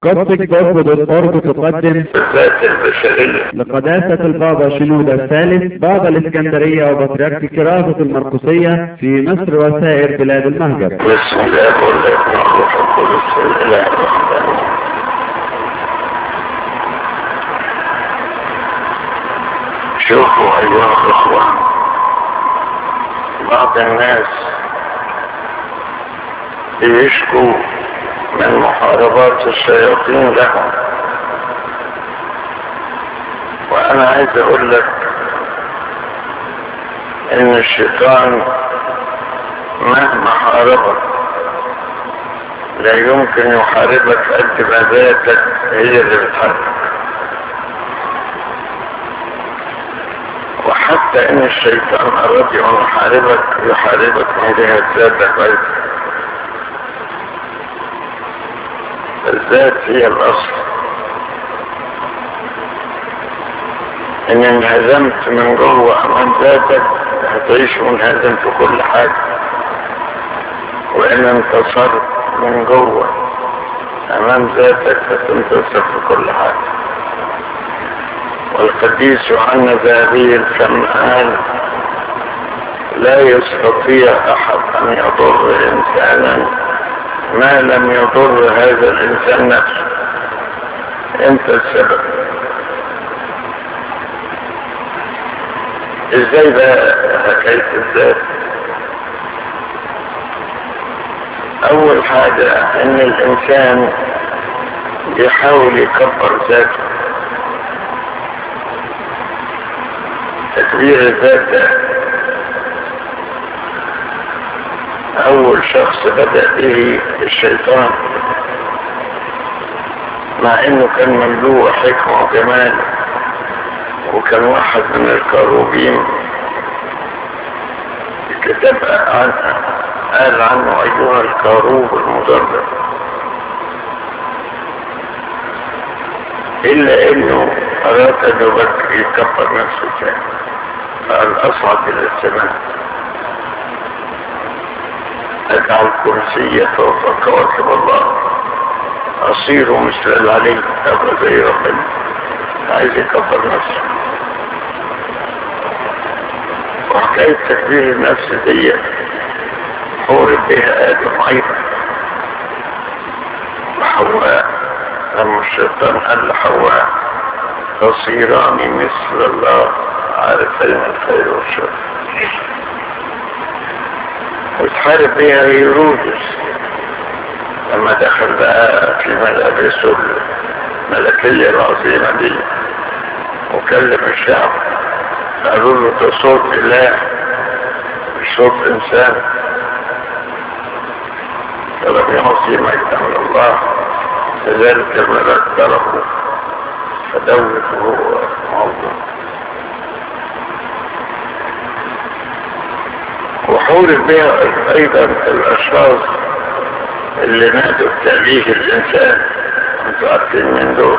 قصة برضو بالقرب تقدم الذات البشرية لقداسة البابا شنودة الثالث بابا الإسكندرية وبطريرك كراسة المرقسية في مصر وسائر بلاد المهجر بسم الله والابن والروح القدس الإله الرحمن شوفوا أيها الأخوة بعض الناس بيشكوا من محاربات الشياطين لهم وأنا عايز أقول لك إن الشيطان مهما حاربك لا يمكن يحاربك قد ما ذاتك هي اللي بتحاربك وحتى ان الشيطان اراد ان يحاربك يحاربك من جهة ذاتك ايضا الذات هي الاصل ان انهزمت من جوه امام ذاتك هتعيش منهزم في كل حاجة وان انتصرت من جوه امام ذاتك هتنتصر في كل حاجة والقديس يوحنا ذهبي السمعان لا يستطيع احد ان يضر انسانا ما لم يضر هذا الانسان نفسه انت السبب ازاي بقى حكايه الذات اول حاجه ان الانسان يحاول يكبر ذاته تكبير الذات ده اول شخص بدأ به الشيطان مع انه كان مملوء حكمة وجمال وكان واحد من الكروبين الكتاب عن قال عنه ايها الكروب المدرب الا انه اراد ان يكبر نفسه تاني فقال اصعد الى السماء اجعل كرسي فوق كواكب الله اصير مثل العلي ابقى زي ربنا عايز يكبر نفسه وحكاية تكبير النفس دي حورب بها ادم ايضا وحواء لما الشيطان قال لحواء تصيران مثل الله عارفين الخير والشر وتحارب بيها هيرودس لما دخل بقى في ملابسه الملكية العظيمة دي وكلم الشعب قالوا له ده صوت إله مش صوت إنسان فلم يعصي مجدا من الله كذلك الملك ضربه فدوت وهو موضوع وحورب بها ايضا الاشخاص اللي نادوا بتأليه الانسان انتوا عارفين من دول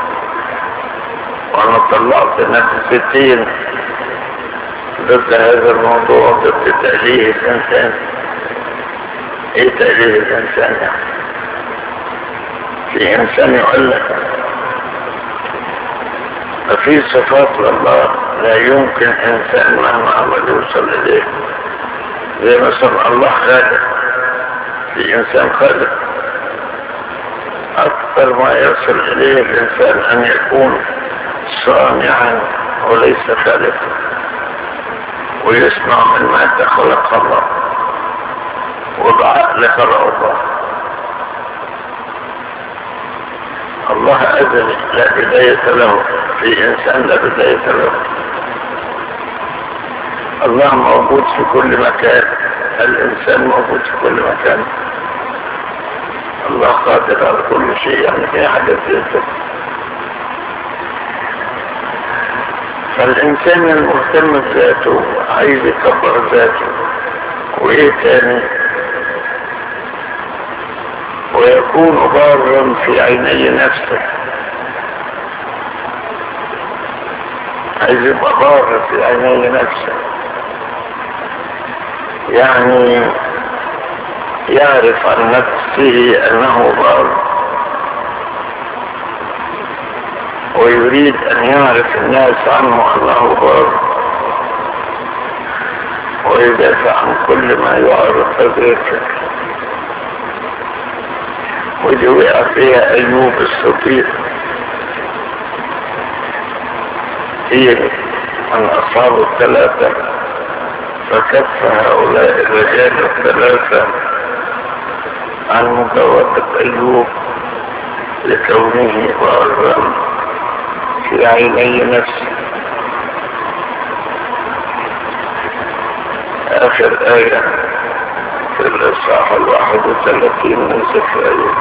وانا طلعت نفس ستين ضد هذا الموضوع ضد تأليه الانسان ايه تأليه الانسان يعني في انسان يقول لك ففي صفات لله لا يمكن انسان مهما عمل يوصل اليه زي مثلا الله خالق في انسان خالق اكثر ما يصل اليه الانسان ان يكون صانعا وليس خالقا ويسمع من مادة خلق الله وبعقل خلق الله الله أزلي لا بداية له في إنسان لا بداية له الله موجود في كل مكان الإنسان موجود في كل مكان الله قادر على كل شيء يعني في حاجة زي كده فالإنسان المهتم بذاته عايز يكبر ذاته وإيه تاني ويكون بارا في عيني نفسه عايز يبقى بار في عيني نفسه يعني يعرف عن نفسه انه بار ويريد أن يعرف الناس عنه أنه بار ويدافع عن كل ما يعرف هذا الفكر ودي وقع فيها أيوب الصديق هي من أصحاب الثلاثة فكف هؤلاء الرجال الثلاثة عن مجاوبة أيوب لكونه بارا في عيني نفسه آخر آية في الإصحاح الواحد وثلاثين من سفر أيوب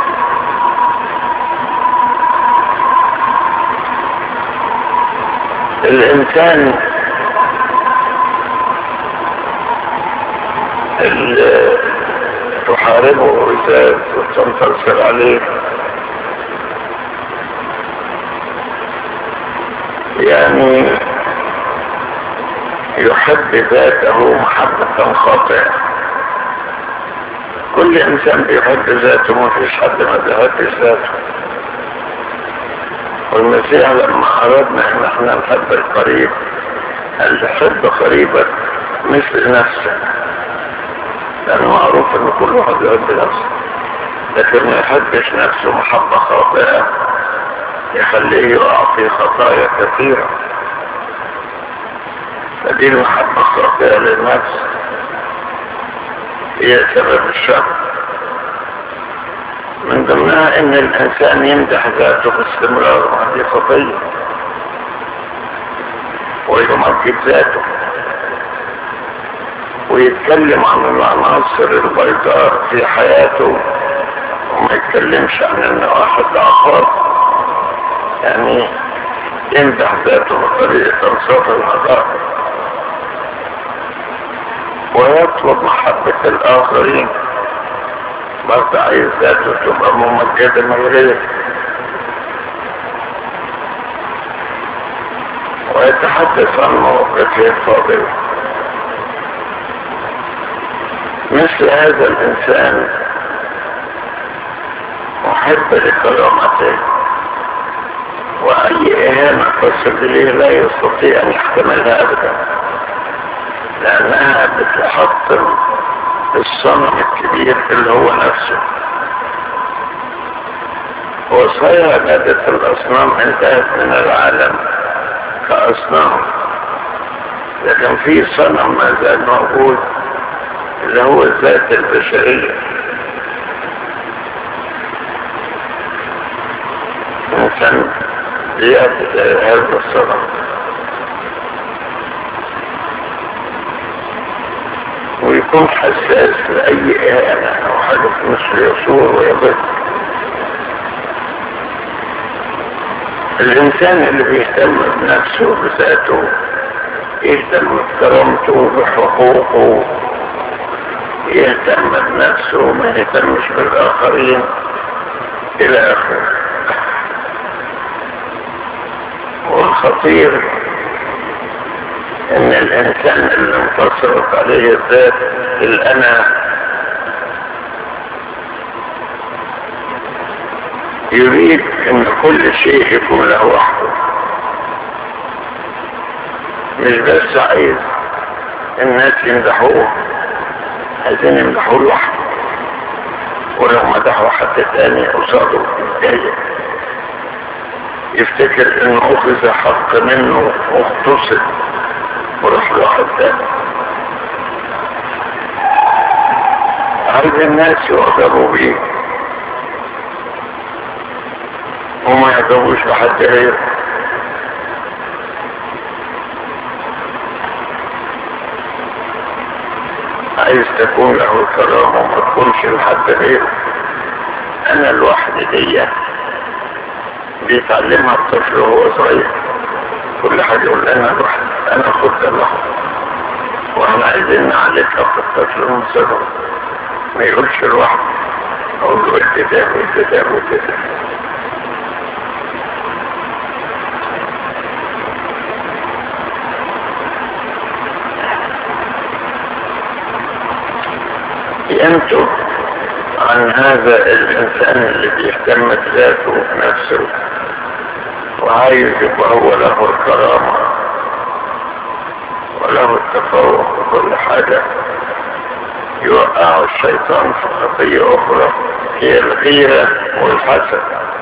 الإنسان اللي تحاربه وتنتصر وتنتصر عليه يعني يحب ذاته محبة خاطئة كل انسان بيحب ذاته ما فيش حد ما بيحبش ذاته والمسيح لما اردنا ان احنا نحب القريب قال تحب قريبك مثل نفسك لانه معروف ان كل واحد يحب نفسه لكن ما يحبش نفسه محبة خاطئة يخليه يقع في خطايا كثيرة فدي المحبة الخاطئة للنفس هي سبب الشر من ضمنها ان الانسان يمدح ذاته باستمرار وهذه خطية ويمجد ذاته ويتكلم عن العناصر البيضاء في حياته وما يتكلمش عن النواحي الآخر يعني يمدح ذاته بطريقة انصاف المظاهر ويطلب محبة الآخرين برضه عايز ذاته تبقى ممجدة من غيره ويتحدث عن مواقفه الفاضلة مثل هذا الإنسان محب لكرامته وأي إهانة تصل إليه لا يستطيع أن يحتملها أبدا لأنها بتحطم الصنم الكبير اللي هو نفسه وصايا عبادة الأصنام انتهت من العالم كأصنام لكن في صنم ما زال موجود اللي هو الذات البشرية الإنسان بيعبد هذا الصنم ويكون حساس لأي إهانة أو حاجة مثل يصور ويضر الإنسان اللي بيهتم بنفسه بذاته يهتم بكرامته بحقوقه يهتم بنفسه ما يهتمش بالآخرين إلى آخره والخطير ان الانسان اللي انتصرت عليه الذات الانا يريد ان كل شيء يكون له وحده مش بس عايز الناس يمدحوه عايزين يمدحوه لوحده ولو مدحوا حد تاني قصاده جاي يفتكر انه اخذ حق منه واغتصب وروح لواحد تاني عايز الناس يعجبوا بيه وما يعجبوش بحد غيره عايز تكون له الكرامة وما تكونش لحد غيره انا لوحدي دي بيتعلمها الطفل وهو صغير كل حاجة يقول انا لوحدي انا خد لوحدي واحنا عايزين نعلمها في الطفل من صغره ما يقولش لوحده اقول له التزام والتزام والتزام ينتج عن هذا الإنسان اللي بيهتم بذاته ونفسه وعايز يبقى هو له الكرامة وله التفوق وكل حاجة يوقع الشيطان في خطية أخرى هي الغيرة والحسد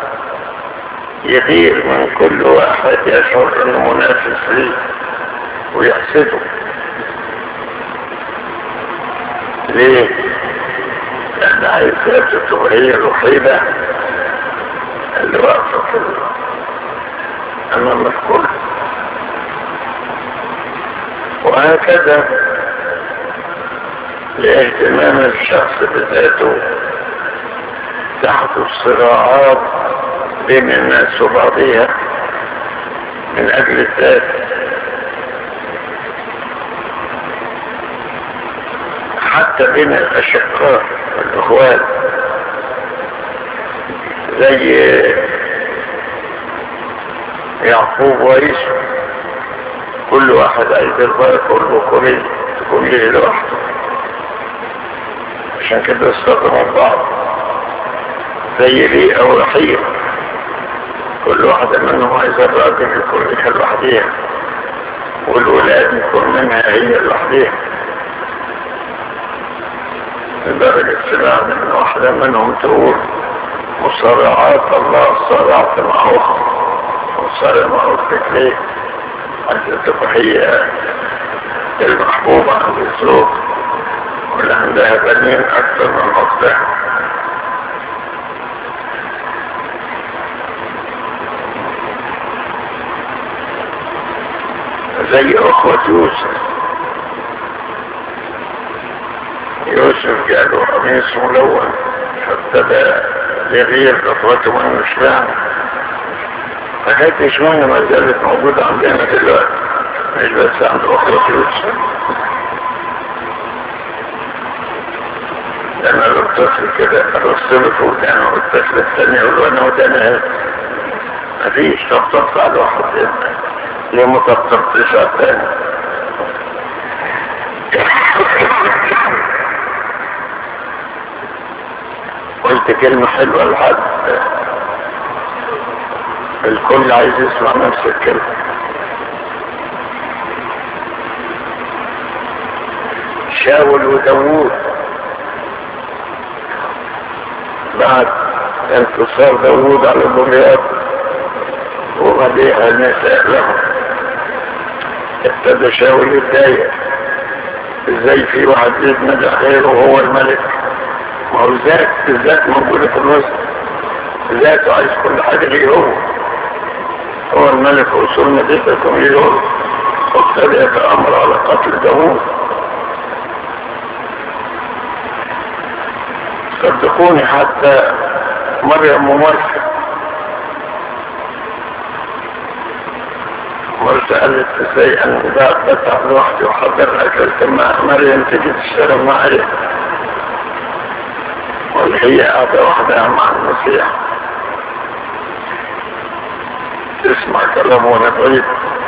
يغير من كل واحد يشعر انه منافس ليه ويحسده ليه؟ لأن عايز ذاته هي الوحيدة اللي واقفة في أمام الكل وهكذا لاهتمام الشخص بذاته تحدث صراعات بين الناس وبعضها من أجل الذات حتى بين الأشقاء والإخوان زي يعقوب وعيسو كل واحد عايز البار كله كله تكون ليه لوحده عشان كده استخدموا بعض زي ليه او رحيم كل واحدة منهم عايز الراجل يكون لها لوحديها والولاد يكون منها هي لوحديها لدرجة سمعت ان واحدة منهم تقول مصارعات الله صارعت مع اخر وصارع مع اختك ليه حتى تبقى هي المحبوبة عند الزوج ولا عندها بنين اكثر من اختها زي اخوة يوسف يوسف جاله قميص ملون فابتدى يغير اخوته من الاسلام حكاية اشمعنى ما زالت موجودة عندنا دلوقتي مش بس عند اخوة يوسف لما الطفل كده الرسول في ودانه والطفل الثاني يقول له انا وداني هذا مفيش طبطبت على واحد ليه ما طبطبتش على الثاني قلت كلمة حلوة لحد الكل عايز يسمع نفس الكلمة شاول وداوود بعد انتصار داوود على جوليات وغديها النساء لهم ابتدى شاول يتضايق ازاي في واحد يتمدى غيره وهو الملك ما هو الذات الذات موجودة في الوسط ذاته عايز كل حاجة ليه هو هو الملك وصول مدينتكم ليه هو وابتدى يتأمر على قتل داوود صدقوني حتى مريم ومرسى مرسى قالت ازاي انا ده بتاع لوحدي وحضر اكلت مع مريم تيجي تشتغل معايا والهي قاعدة وحدها مع المسيح تسمع كلام وانا بعيد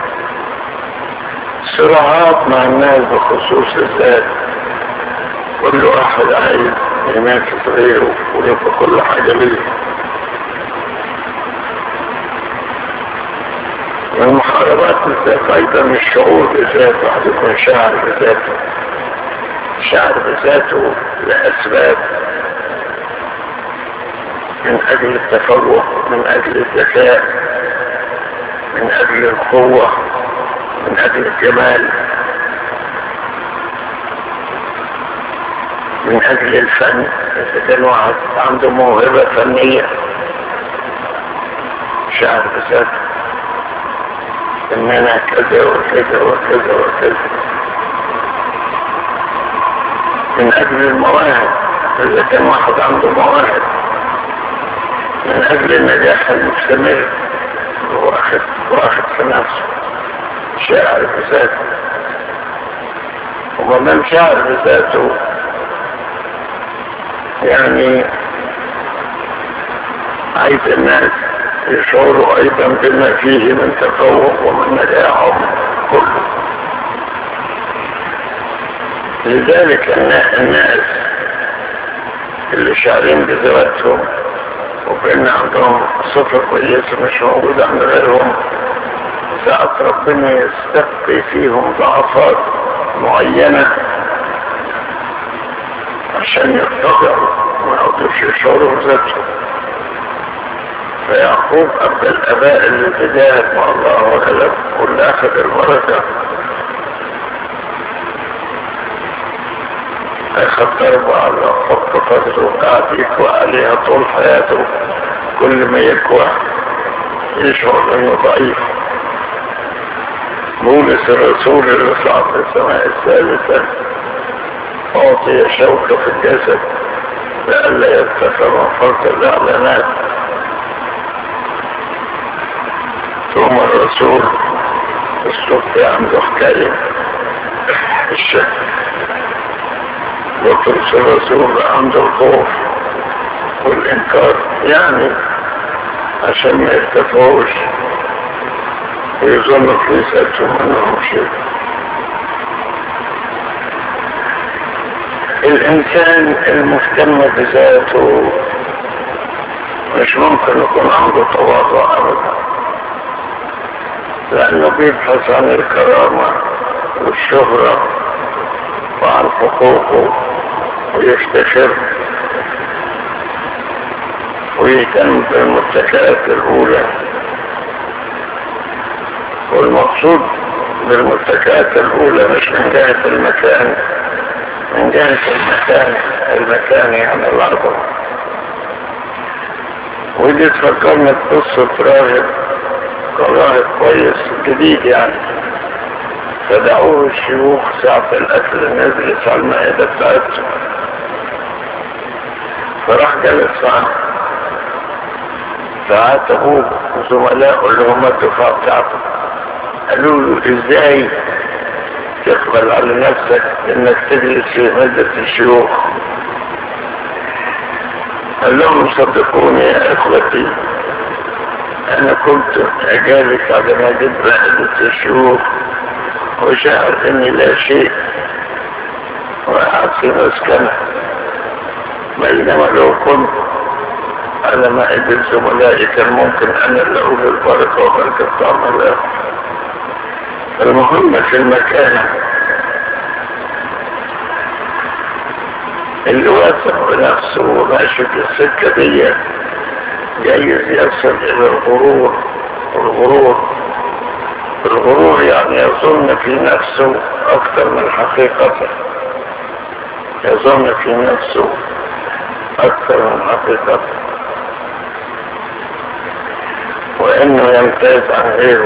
صراعات مع الناس بخصوص الذات كل واحد عايز ينافس غيره ويبقى كل حاجة ليه من محاربات الذات ايضا الشعور بذاته واحد يكون شاعر بذاته شاعر بذاته لاسباب من اجل التفوق من اجل الذكاء من اجل القوة من اجل الجمال من اجل الفن اذا كان واحد عنده موهبة فنية شعر بذاته ان انا كذا وكذا وكذا وكذا من اجل المواهب اذا كان واحد عنده مواهب من اجل النجاح المستمر واخد واخد في نفسه شاعر بذاته ومن شاعر بذاته يعني عايز الناس يشعروا ايضا بما فيه من تفوق ومن نجاحهم كله لذلك الناس اللي شاعرين بذاتهم وبان عندهم صفة كويسة مش موجودة عند غيرهم ساعة ربنا يستبقي فيهم ضعفات معينة عشان يرتضعوا ما يقدرش يشعروا بذاتهم فيعقوب أبدا الآباء اللي تجاهد مع الله وغلب واللي أخذ البركة أخذ ضربة على خط فضله وقعد يكوى عليها طول حياته كل ما يكوى يشعر انه ضعيف بولس الرسول اللي صعد السماء الثالثة أعطي شوكة في الجسد لئلا يرتفع من فرط الإعلانات ثم الرسول الصبح عنده حكاية الشك وطرس الرسول عنده الخوف والإنكار يعني عشان ما يرتفعوش ويظن في ذاتهم انهم شيء الانسان المهتم بذاته مش ممكن يكون عنده تواضع ابدا لانه بيبحث عن الكرامة والشهرة وعن حقوقه ويفتخر ويهتم بالمتكئات الاولى والمقصود بالمتكئات الاولى مش من جهة المكان من جهة المكان المكان يعني العظمة ودي تفكرنا بقصة راهب راهب كويس جديد يعني فدعوه الشيوخ ساعة الأكل نزلت على المائدة بتاعتهم فراح جلس معاه فعاتبوه زملائه اللي هم الدفاع بتاعته قالوا له ازاي تقبل على نفسك انك تجلس في مادة الشيوخ قال لهم صدقوني يا اخوتي انا كنت اجالس على مادة مادة الشيوخ وشعر اني لا شيء وقعد في مسكنه بينما لو كنت على مائدة زملائي كان ممكن انا اللي اقول البركة وبركة تعمل المهم في المكان اللي واثق بنفسه وماشي في السكة دي جايز يصل الى الغرور الغرور الغرور يعني يظن في نفسه اكثر من حقيقته يظن في نفسه اكثر من حقيقته وانه يمتاز عن غيره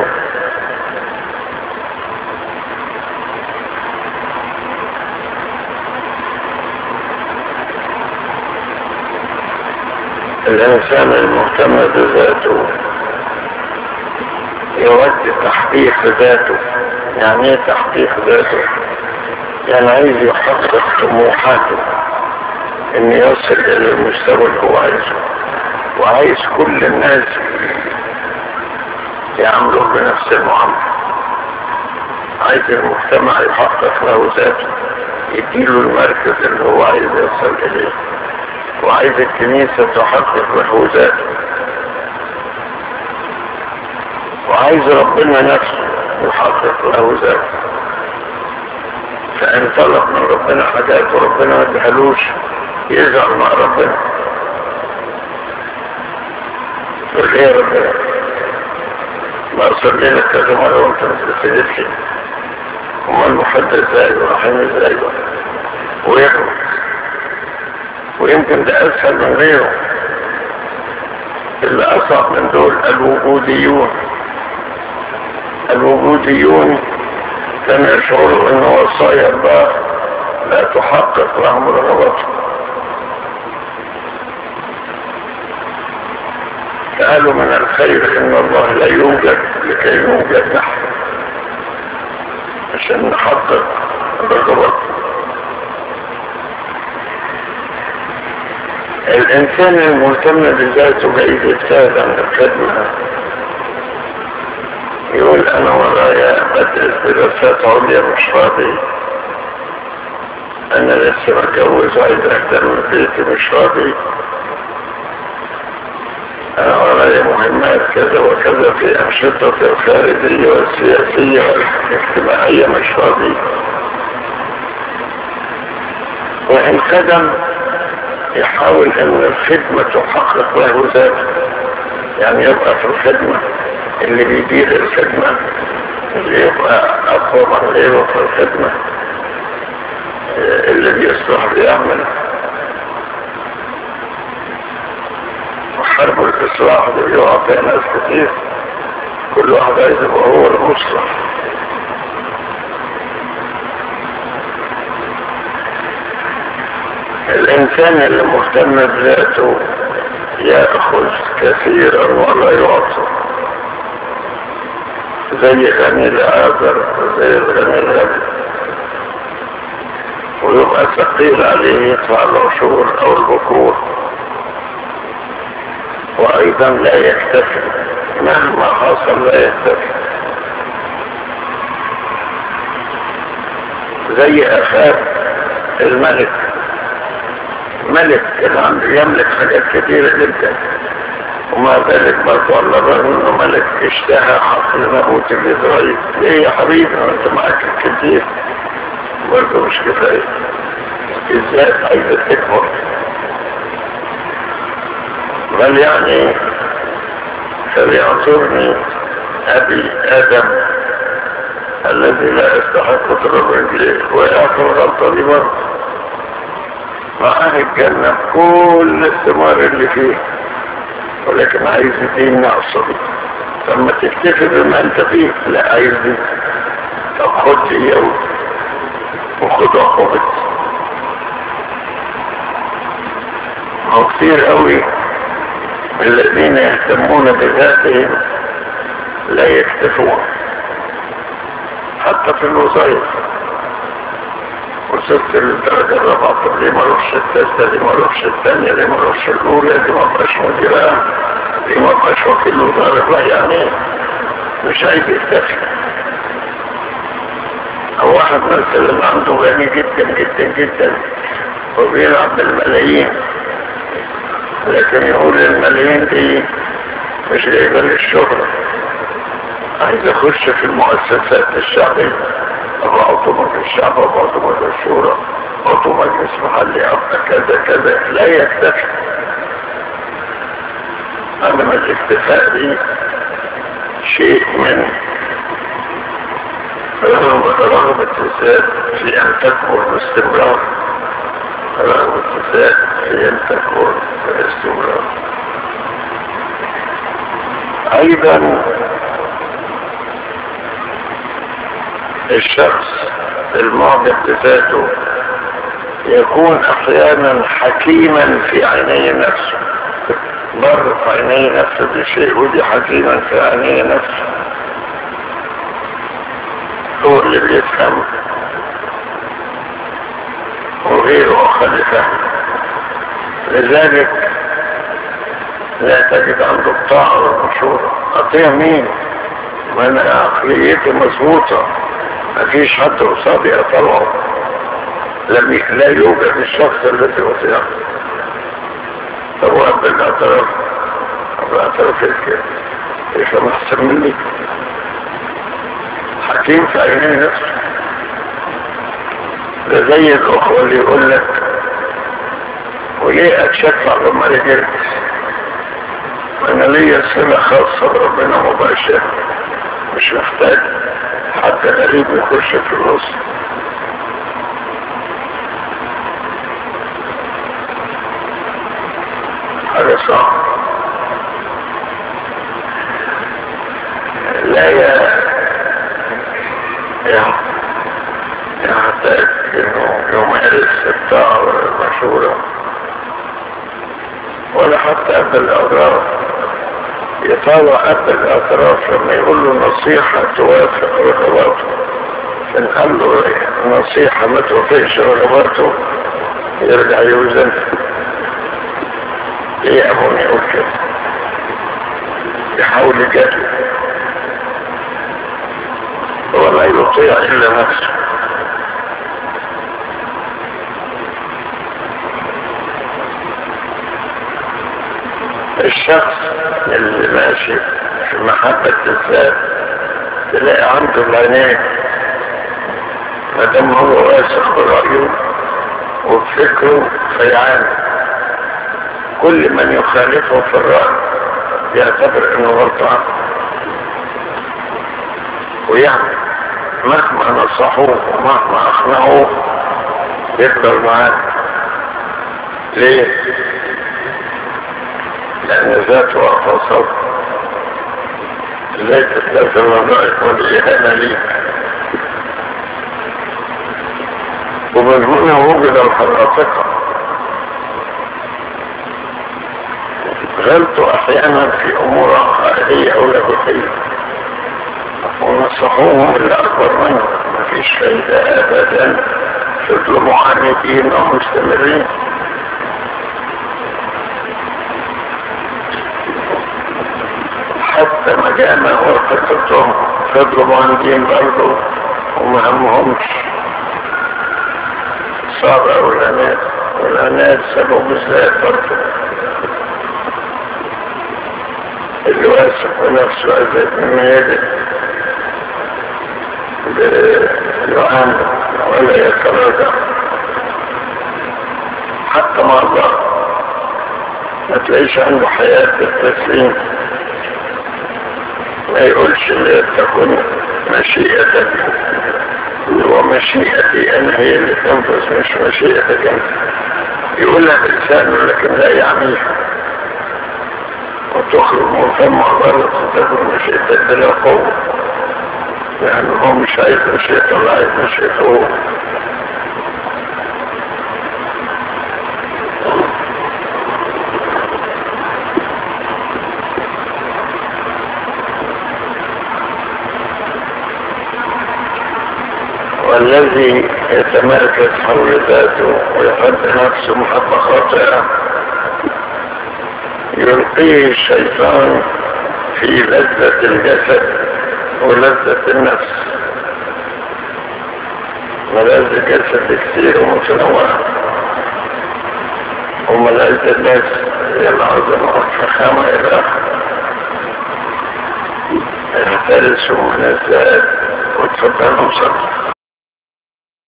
الانسان المهتم بذاته يود تحقيق ذاته يعني ايه تحقيق ذاته يعني عايز يحقق طموحاته ان يصل الى المستوى اللي هو عايزه وعايز كل الناس يعملوا بنفس المعاملة عايز المجتمع يحقق له ذاته يديله المركز اللي هو عايز يوصل اليه وعايز الكنيسة تحقق له ذاته وعايز ربنا نفسه يحقق له ذاته فإن طلب من ربنا حاجات وربنا ما ادهالوش يزعل مع ربنا يقول ايه يا ربنا ما صلينا كذا مرة وانت ما تسجدش وما المحدث ازاي ورحيم ازاي ويغلط ويمكن ده اسهل من غيره اللي اصعب من دول الوجوديون الوجوديون كان يشعروا ان وصايا الله لا تحقق لهم رغبتهم قالوا من الخير ان الله لا يوجد لكي يوجد نحن عشان نحقق رغبتنا الانسان المهتم بذاته بعيد يجتهد عن الخدمة يقول انا ورايا بدرس دراسات عليا مش راضي انا لسه متجوز وعايز اهتم ببيتي مش راضي أنا وراي مهمات كذا وكذا في أنشطة الخارجية والسياسية والاجتماعية مش فاضي وإن خدم يحاول أن الخدمة تحقق له ذاته يعني يبقى في الخدمة اللي بيدير الخدمة اللي يبقى أقوى من غيره في الخدمة اللي بيصلح بيعمل وحرب الإصلاح اللي بيقع فيها ناس كتير كل واحد عايز يبقى هو المصلح الإنسان اللي مهتم بذاته يأخذ كثيرا ولا يعطي زي غني العابر زي الغني الغني ويبقى ثقيل عليه يدفع العشور او البكور وايضا لا يكتفي مهما حصل لا يكتفي زي اخاب الملك ملك اللي يملك حاجات كثيرة جدا وما ذلك برضه على الرغم انه ملك اشتهى حق لموت الاسرائيل ليه يا حبيبي انت معاك كتير برضه مش كفاية ازاي عايزة تكبر بل يعني فليعذرني ابي ادم الذي لا يستحق تراب رجليه ويعطي الغلطة دي برضه معاه الجنة كل الثمار اللي فيه ولكن عايز دي ناقصة دي لما تكتفي بما انت فيه لا عايز دي طب خد دي وخد عقوبة هو كتير قوي الذين يهتمون بذاتهم لا يكتفون حتى في الوظائف وصلت للدرجة الرابعة طب ليه ما اروحش الثالثة ليه ما اروحش الثانية ليه ما اروحش الأولى ليه ما ابقاش مديرة ليه ما ابقاش وكيل وزارة لا يعني مش عايز يكتفي أو واحد مثلا عنده غني جدا جدا جدا وبيلعب بالملايين لكن يقول الملايين دي مش جايبة للشهرة عايز اخش في المؤسسات الشعبية ابقى عضو مجلس الشعب ابقى عضو مجلس الشورى عضو مجلس محلي ابقى كذا كذا لا يكتفي انما الاكتفاء دي شيء من رغبة الذات في ان تكبر باستمرار رغبة الذات في ان تكبر باستمرار ايضا الشخص المعجب بذاته يكون احيانا حكيما في عيني نفسه بر في عيني نفسه بشيء ودي حكيما في عيني نفسه هو اللي بيفهم وغيره اقل فهم لذلك لا تجد عنده الطاعة والمشورة اطيع مين ما انا عقليتي مظبوطه مفيش حد قصادي اطلعه لم لا يوجد الشخص الذي وصيه طب وقت الاعتراف الاعتراف كده ايش ما احسن مني حكيم في عيني نفسه ده زي الاخوة اللي يقول لك وليه اتشفع لما رجلت انا ليا صلة خاصة بربنا مباشرة مش محتاج حتى قريب يخش في النص حاجة صعبة لا يا يحتاج انه يمارس الطاعة والمشورة ولا حتى قبل الاضرار يطالع قبل الاطراف لما يقول له نصيحة توافق رغباته ان قال له نصيحة ما توافقش رغباته يرجع يوزن ايه ابونا يقول كده يحاول يجادل ولا يطيع الا نفسه الشخص اللي ماشي في محبة الذات تلاقي عنده العناية ما دام هو واثق برأيه وبفكره فيعاني كل من يخالفه في الرأي يعتبر انه غلطان ويعني مهما نصحوه ومهما اقنعوه يفضل معاه ليه؟ لأن ذاته وأخصاب ازاي تستلزم الرأي والإهانة ليه ومن هنا وجد الحقيقة غلطوا أحيانا في أمور عقائدية أو لاهوتية ونصحوهم اللي أكبر منهم مفيش فايدة أبدا فضلوا معاندين ومستمرين حتى ما جاءنا وقتلتهم فضلوا معاندين برضه وما همهمش صار أولانات أولانات سبب بالذات برضه اللي واثق بنفسه أزيد مما يجب يعاني ولا يتراجع حتى مع الله ما تلاقيش عنده حياة التسليم ما يقولش لا تكون مشيئتك ومشيئتي انا هي اللي تنفذ مش مشيئتك انت يقولها بلسانه لكن لا يعنيها وتخرج من فم غلط تكون مشيئتك بلا قوة يعني هو مش عايز مشيئة الله عايز مشيئته هو والذي يتمركز حول ذاته ويحب نفسه محبة خاطئة يلقيه الشيطان في لذة الجسد ولذة النفس ملاذ الجسد كثير ومتنوعة وملاذ النفس هي العظمة والفخامة إلى آخره احترسوا من الذات وتفضلوا صدق